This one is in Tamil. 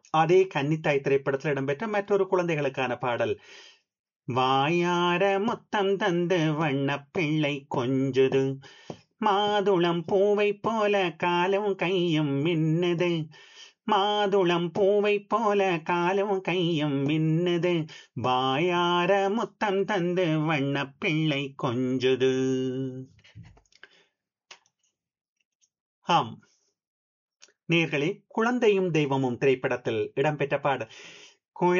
அதே கன்னித்தாய் திரைப்படத்தில் இடம்பெற்ற மற்றொரு குழந்தைகளுக்கான பாடல் வாயார முத்தம் தந்து வண்ண பிள்ளை கொஞ்சுது மாதுளம் பூவை போல காலும் கையும் மின்னுது மாதுளம் பூவை போல காலும் கையும் மின்னுது வாயார முத்தம் தந்து வண்ண பிள்ளை கொஞ்சுது ஆம் நேர்களே குழந்தையும் தெய்வமும் திரைப்படத்தில் இடம்பெற்ற பாடல்